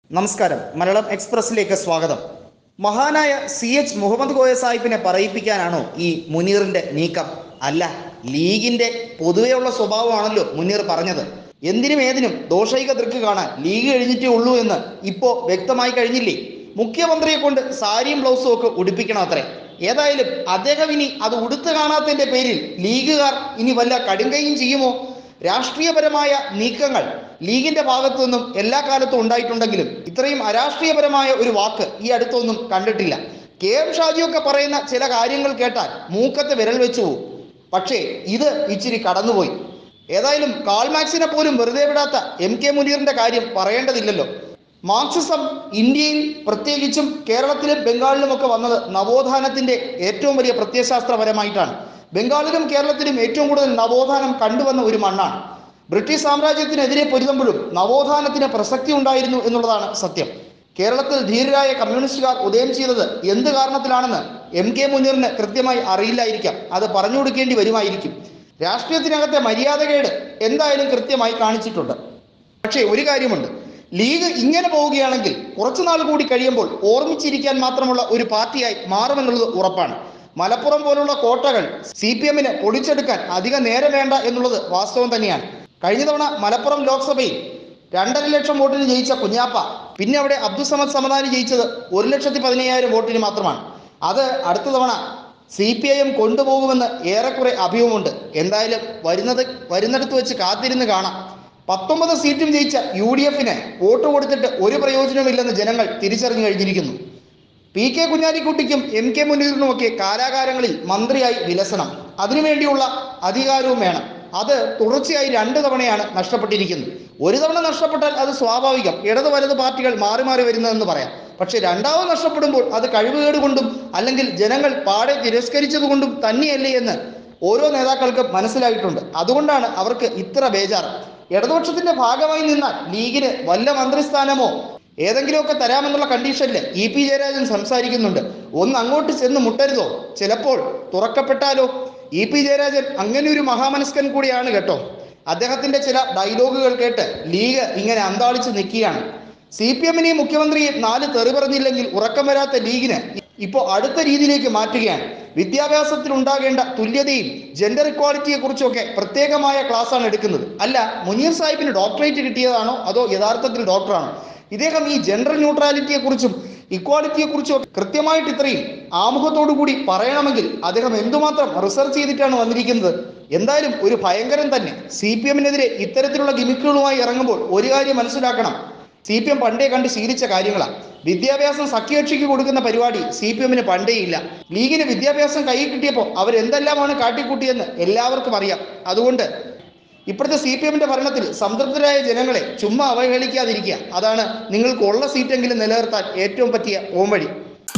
നമസ്കാരം മലയാളം എക്സ്പ്രസിലേക്ക് സ്വാഗതം മഹാനായ സി എച്ച് മുഹമ്മദ് കോയ സാഹിബിനെ പറയിപ്പിക്കാനാണോ ഈ മുനീറിന്റെ നീക്കം അല്ല ലീഗിന്റെ പൊതുവെയുള്ള സ്വഭാവമാണല്ലോ മുനീർ പറഞ്ഞത് എന്തിനും ഏതിനും ദോഷൈക ദൃക്ക് കാണാൻ ലീഗ് കഴിഞ്ഞിട്ടേ ഉള്ളൂ എന്ന് ഇപ്പോ വ്യക്തമായി കഴിഞ്ഞില്ലേ മുഖ്യമന്ത്രിയെ കൊണ്ട് സാരിയും ബ്ലൗസും ഒക്കെ ഉടുപ്പിക്കണം അത്രേ ഏതായാലും അദ്ദേഹം ഇനി അത് ഉടുത്തു കാണാത്തതിന്റെ പേരിൽ ലീഗുകാർ ഇനി വല്ല കടുങ്കയും ചെയ്യുമോ രാഷ്ട്രീയപരമായ നീക്കങ്ങൾ ലീഗിന്റെ ഭാഗത്തു നിന്നും എല്ലാ കാലത്തും ഉണ്ടായിട്ടുണ്ടെങ്കിലും ഇത്രയും അരാഷ്ട്രീയപരമായ ഒരു വാക്ക് ഈ അടുത്തൊന്നും കണ്ടിട്ടില്ല കെ എം ഷാജിയൊക്കെ പറയുന്ന ചില കാര്യങ്ങൾ കേട്ടാൽ മൂക്കത്ത് വിരൽ വെച്ചു പോകും പക്ഷേ ഇത് ഇച്ചിരി കടന്നുപോയി ഏതായാലും കാൾമാക്സിനെ പോലും വെറുതെ വിടാത്ത എം കെ മുനീറിന്റെ കാര്യം പറയേണ്ടതില്ലല്ലോ മാർക്സിസം ഇന്ത്യയിൽ പ്രത്യേകിച്ചും കേരളത്തിലും ബംഗാളിലും ഒക്കെ വന്നത് നവോത്ഥാനത്തിന്റെ ഏറ്റവും വലിയ പ്രത്യയശാസ്ത്രപരമായിട്ടാണ് ബംഗാളിലും കേരളത്തിലും ഏറ്റവും കൂടുതൽ നവോത്ഥാനം കണ്ടുവന്ന ഒരു മണ്ണാണ് ബ്രിട്ടീഷ് സാമ്രാജ്യത്തിനെതിരെ പൊരുതുമ്പോഴും നവോത്ഥാനത്തിന് പ്രസക്തി ഉണ്ടായിരുന്നു എന്നുള്ളതാണ് സത്യം കേരളത്തിൽ ധീരരായ കമ്മ്യൂണിസ്റ്റുകാർ ഉദയം ചെയ്തത് എന്ത് കാരണത്തിലാണെന്ന് എം കെ മുനീറിന് കൃത്യമായി അറിയില്ലായിരിക്കാം അത് പറഞ്ഞു കൊടുക്കേണ്ടി വരുമായിരിക്കും രാഷ്ട്രീയത്തിനകത്തെ മര്യാദകേട് എന്തായാലും കൃത്യമായി കാണിച്ചിട്ടുണ്ട് പക്ഷേ ഒരു കാര്യമുണ്ട് ലീഗ് ഇങ്ങനെ പോവുകയാണെങ്കിൽ കുറച്ചു നാൾ കൂടി കഴിയുമ്പോൾ ഓർമ്മിച്ചിരിക്കാൻ മാത്രമുള്ള ഒരു പാർട്ടിയായി മാറുമെന്നുള്ളത് ഉറപ്പാണ് മലപ്പുറം പോലുള്ള കോട്ടകൾ സി പി എമ്മിന് പൊളിച്ചെടുക്കാൻ അധികം നേരം വേണ്ട എന്നുള്ളത് വാസ്തവം തന്നെയാണ് കഴിഞ്ഞ തവണ മലപ്പുറം ലോക്സഭയിൽ രണ്ടര ലക്ഷം വോട്ടിന് ജയിച്ച കുഞ്ഞാപ്പ പിന്നെ അവിടെ അബ്ദുസമദ് സമദാനി ജയിച്ചത് ഒരു ലക്ഷത്തി പതിനയ്യായിരം വോട്ടിന് മാത്രമാണ് അത് അടുത്ത തവണ സി പി ഐ എം കൊണ്ടുപോകുമെന്ന് ഏറെക്കുറെ അഭിമുഖമുണ്ട് എന്തായാലും വരുന്നത് വരുന്നിടത്ത് വെച്ച് കാത്തിരുന്ന് കാണാം പത്തൊമ്പത് സീറ്റും ജയിച്ച യു ഡി എഫിന് വോട്ട് കൊടുത്തിട്ട് ഒരു പ്രയോജനവുമില്ലെന്ന് ജനങ്ങൾ തിരിച്ചറിഞ്ഞു കഴിഞ്ഞിരിക്കുന്നു പി കെ കുഞ്ഞാലിക്കുട്ടിക്കും എം കെ മുനീറിനുമൊക്കെ കാലാകാലങ്ങളിൽ മന്ത്രിയായി വിലസണം അതിനുവേണ്ടിയുള്ള അധികാരവും വേണം അത് തുടർച്ചയായി രണ്ട് തവണയാണ് നഷ്ടപ്പെട്ടിരിക്കുന്നത് ഒരു തവണ നഷ്ടപ്പെട്ടാൽ അത് സ്വാഭാവികം ഇടത് വലത് പാർട്ടികൾ മാറി മാറി വരുന്നതെന്ന് പറയാം പക്ഷെ രണ്ടാമത് നഷ്ടപ്പെടുമ്പോൾ അത് കഴിവുകേട് കൊണ്ടും അല്ലെങ്കിൽ ജനങ്ങൾ പാടെ തിരസ്കരിച്ചത് കൊണ്ടും തന്നെയല്ലേ എന്ന് ഓരോ നേതാക്കൾക്കും മനസ്സിലായിട്ടുണ്ട് അതുകൊണ്ടാണ് അവർക്ക് ഇത്ര ബേജാറ് ഇടതുപക്ഷത്തിന്റെ ഭാഗമായി നിന്നാൽ ലീഗിന് വല്ല മന്ത്രിസ്ഥാനമോ ഏതെങ്കിലുമൊക്കെ തരാമെന്നുള്ള കണ്ടീഷനിൽ ഇ പി ജയരാജൻ സംസാരിക്കുന്നുണ്ട് ഒന്ന് അങ്ങോട്ട് ചെന്ന് മുട്ടരുതോ ചിലപ്പോൾ തുറക്കപ്പെട്ടാലോ ഇ പി ജയരാജൻ അങ്ങനെ ഒരു മഹാമനസ്കൻ കൂടിയാണ് കേട്ടോ അദ്ദേഹത്തിന്റെ ചില ഡയലോഗുകൾ കേട്ട് ലീഗ് ഇങ്ങനെ അന്താളിച്ച് നിൽക്കുകയാണ് സി പി എമ്മിനെയും മുഖ്യമന്ത്രിയെയും നാല് തെറി പറഞ്ഞില്ലെങ്കിൽ ഉറക്കം വരാത്ത ലീഗിന് ഇപ്പോൾ അടുത്ത രീതിയിലേക്ക് മാറ്റുകയാണ് വിദ്യാഭ്യാസത്തിൽ ഉണ്ടാകേണ്ട തുല്യതയും ജെൻഡർ ഇക്വാളിറ്റിയെ കുറിച്ചൊക്കെ പ്രത്യേകമായ ക്ലാസ്സാണ് എടുക്കുന്നത് അല്ല മുനീർ സാഹിബിന് ഡോക്ടറേറ്റ് കിട്ടിയതാണോ അതോ യഥാർത്ഥത്തിൽ ഡോക്ടറാണോ ഇദ്ദേഹം ഈ ജെൻഡർ ന്യൂട്രാലിറ്റിയെ കുറിച്ചും ഇക്വാലിറ്റിയെ കുറിച്ചും കൃത്യമായിട്ട് ഇത്രയും ആമുഖത്തോടു കൂടി പറയണമെങ്കിൽ അദ്ദേഹം എന്തുമാത്രം റിസർച്ച് ചെയ്തിട്ടാണ് വന്നിരിക്കുന്നത് എന്തായാലും ഒരു ഭയങ്കരൻ തന്നെ സി പി എമ്മിനെതിരെ ഇത്തരത്തിലുള്ള ഗിമിക്കുകളുമായി ഇറങ്ങുമ്പോൾ ഒരു കാര്യം മനസ്സിലാക്കണം സി പി എം പണ്ടേ കണ്ട് ശീലിച്ച കാര്യങ്ങളാണ് വിദ്യാഭ്യാസം സഖ്യകക്ഷിക്ക് കൊടുക്കുന്ന പരിപാടി സി പി എമ്മിന് പണ്ടേ ഇല്ല ലീഗിന് വിദ്യാഭ്യാസം കയ്യിൽ കിട്ടിയപ്പോൾ അവരെന്തെല്ലാമാണ് കാട്ടിക്കൂട്ടിയെന്ന് എല്ലാവർക്കും അറിയാം അതുകൊണ്ട് ഇപ്പോഴത്തെ സി പി എമ്മിന്റെ ഭരണത്തിൽ സംതൃപ്തരായ ജനങ്ങളെ ചുമ്മാ അവഹേളിക്കാതിരിക്കുക അതാണ് നിങ്ങൾക്ക് ഉള്ള സീറ്റെങ്കിലും നിലനിർത്താൻ ഏറ്റവും പറ്റിയ പോംവഴി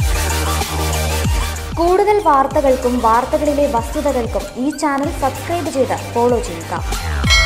കൂടുതൽ വാർത്തകൾക്കും വാർത്തകളിലെ വസ്തുതകൾക്കും ഈ ചാനൽ സബ്സ്ക്രൈബ് ചെയ്ത് ഫോളോ ചെയ്യുക